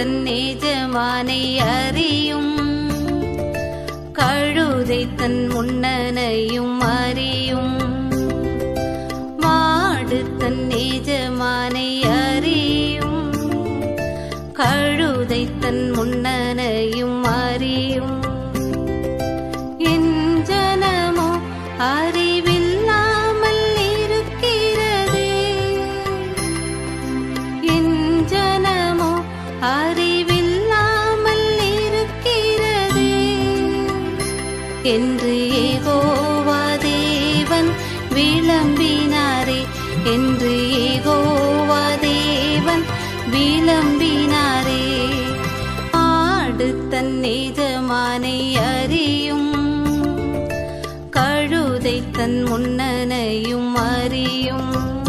தன் எஜமானை அறியும் கழுதை தன் முன்னனையும் அறியும் மாடு தன் எஜமானை அறியும் கழுதை தன் முன்னனையும் அறியும் என் ஜனமோ அறிவில்லாமல் இருக்கிறதே என் ஜனமோ அறிவில்லாமல் இருக்கிறதே என்று ஏகோவா தேவன் விளம்பினாரே என்று ஏகோவா தேவன் விளம்பினாரே ஆடு தன் எஜமானை அறியும் கழுதை தன் முன்னனையும் அறியும்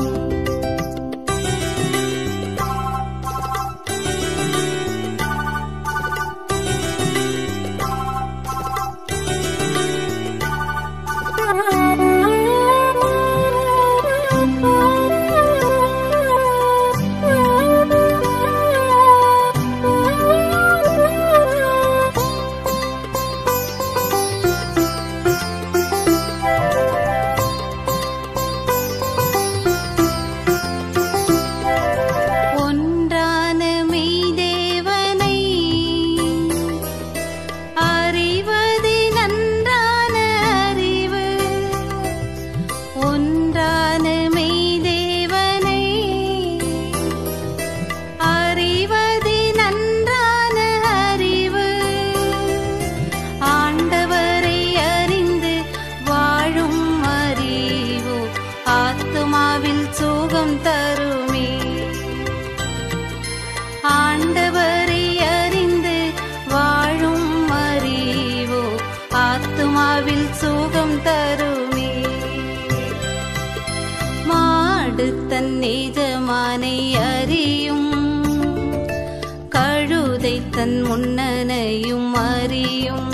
ஒன்றான மெய்தேவனை அறிவது நன்றான அறிவு ஒன்றான மெய்தேவனை அறிவது நன்றான அறிவு ஆண்டவரை அறிந்து வாழும் அறிவு ஆத்துமாவில் சுகம் தருமே ஆண்டவரை அறிந்து வாழும் அறிவோ ஆத்துமாவில் சுகம் தருமே மாடு தன் எஜமானை அறியும் கழுதை தன் முன்னனையும் அறியும்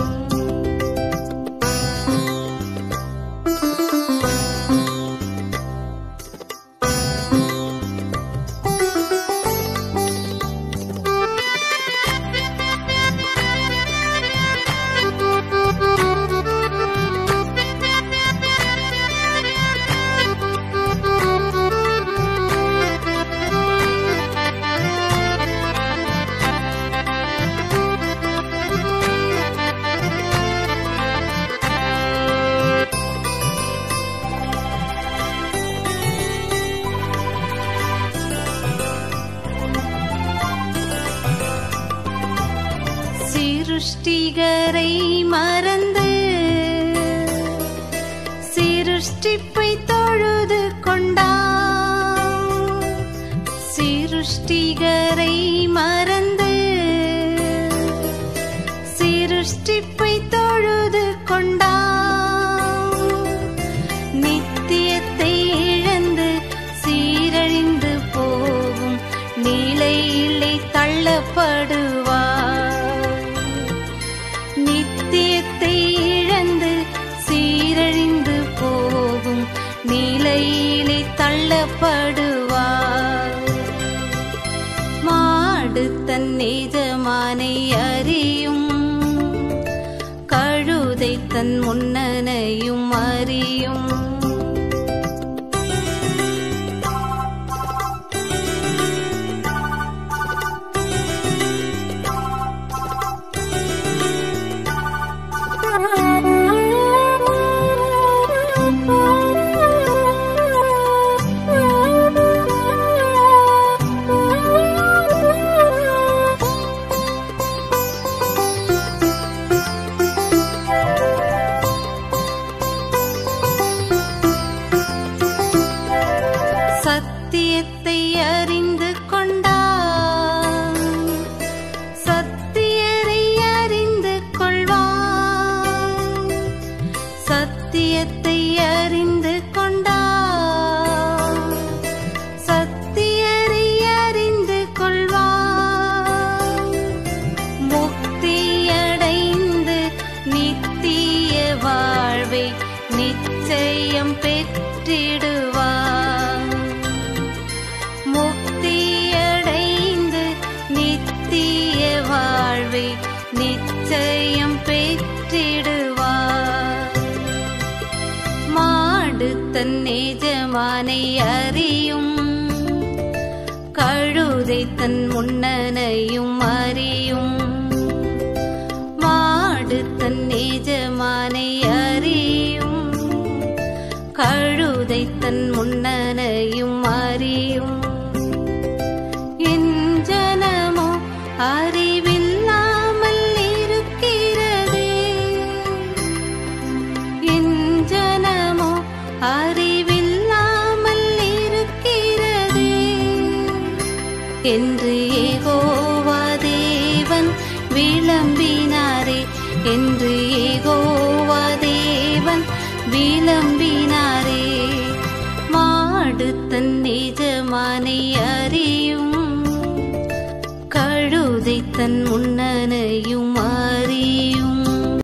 சிருஷ்டிகரை மறந்து சிருஷ்டிப்பை தொழுது கொண்டான் சிருஷ்டிகரை மறந்து சிருஷ்டிப்பை தொழுது கொண்டான் நித்தியத்தை இழந்து சீரழிந்து போகும் நிலையிலே தள்ளப்படுவார் நித்தியத்தை இழந்து சீரழிந்து போகும் நிலையிலே தள்ளப்படுவார் மாடு தன் எஜமானை அறியும் கழுதை தன் முன்னனையும் அறியும் எஜமானை அறியும் கழுதை தன் முன்னனையும் அறியும் மாடு தன் எஜமானை அறியும் கழுதை தன் முன்னனையும் அறியும் என் ஜனமோ அறிவில்லாமல் இருக்கிறதே என் ஜனமோ அறிவில்லாமல் இருக்கிறதே என்று ஏகோவா தேவன் விளம்பினாரே என்று ஏகோவா தேவன் விளம்பினாரே மாடு தன் எஜமானை அறியும் கழுதை தன் முன்னனையும் அறியும்